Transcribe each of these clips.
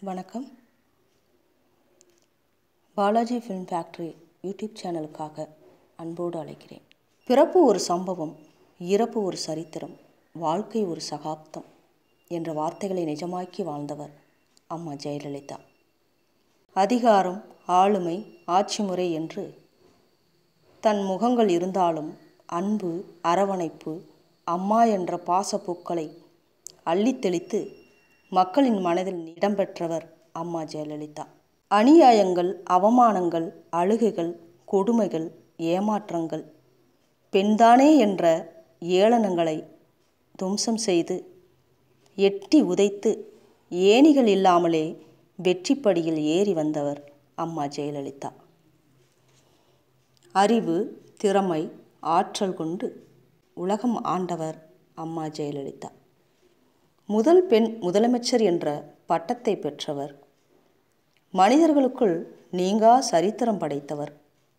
வணக்கம் Balaji film factory YouTube சேனலுக்காக அன்போடு அழைக்கிறேன் பிறப்பு ஒரு சம்பவம் இறப்பு ஒரு சரித்திரம் வாழ்க்கை ஒரு சகாப்தம் என்ற வார்த்தைகளை நிஜமாக்கி வாழ்ந்தவர் அம்மா ஜெயலலிதா அதிகாரம் ஆளுமை ஆட்சி முறை என்று தன் முகங்கள் இருந்தாலும் அன்பு அரவணைப்பு அம்மா என்ற பாசப்பூக்களை அள்ளித் தெளித்து மக்களின் மனதில் இடம்பெற்றவர் அம்மா ஜெயலலிதா அநியாயங்கள் அவமானங்கள் அழுகைகள் கொடுமைகள் ஏமாற்றங்கள் பெண்தானே என்ற ஏளனங்களை துவம்சம் செய்து எட்டி உதைத்து ஏணிகள் இல்லாமலே வெற்றிப்படியில் ஏறி வந்தவர் அம்மா ஜெயலலிதா அறிவு திறமை ஆற்றல் கொண்டு உலகம் ஆண்டவர் அம்மா ஜெயலலிதா முதல் பெண் முதலமைச்சர் என்ற பட்டத்தை பெற்றவர் மனிதர்களுக்குள் நீங்கா சரித்திரம் படைத்தவர்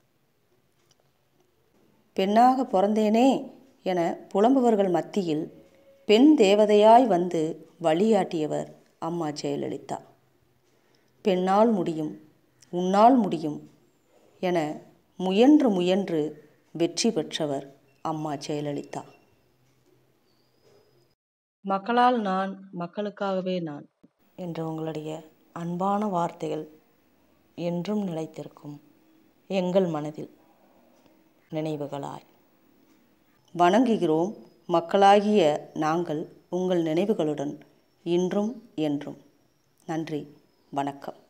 பெண்ணாக பிறந்தேனே என புலம்புவர்கள் மத்தியில் பெண் தேவதையாய் வந்து வழியாட்டியவர் அம்மா ஜெயலலிதா பெண்ணால் முடியும் உன்னால் முடியும் என முயன்று முயன்று வெற்றி பெற்றவர் அம்மா ஜெயலலிதா மக்களால் நான் மக்களுக்காகவே நான் என்ற உங்களுடைய அன்பான வார்த்தைகள் என்றும் நிலைத்திருக்கும் எங்கள் மனதில் நினைவுகளாய் வணங்குகிறோம் மக்களாகிய நாங்கள் உங்கள் நினைவுகளுடன் இன்றும் என்றும் நன்றி வணக்கம்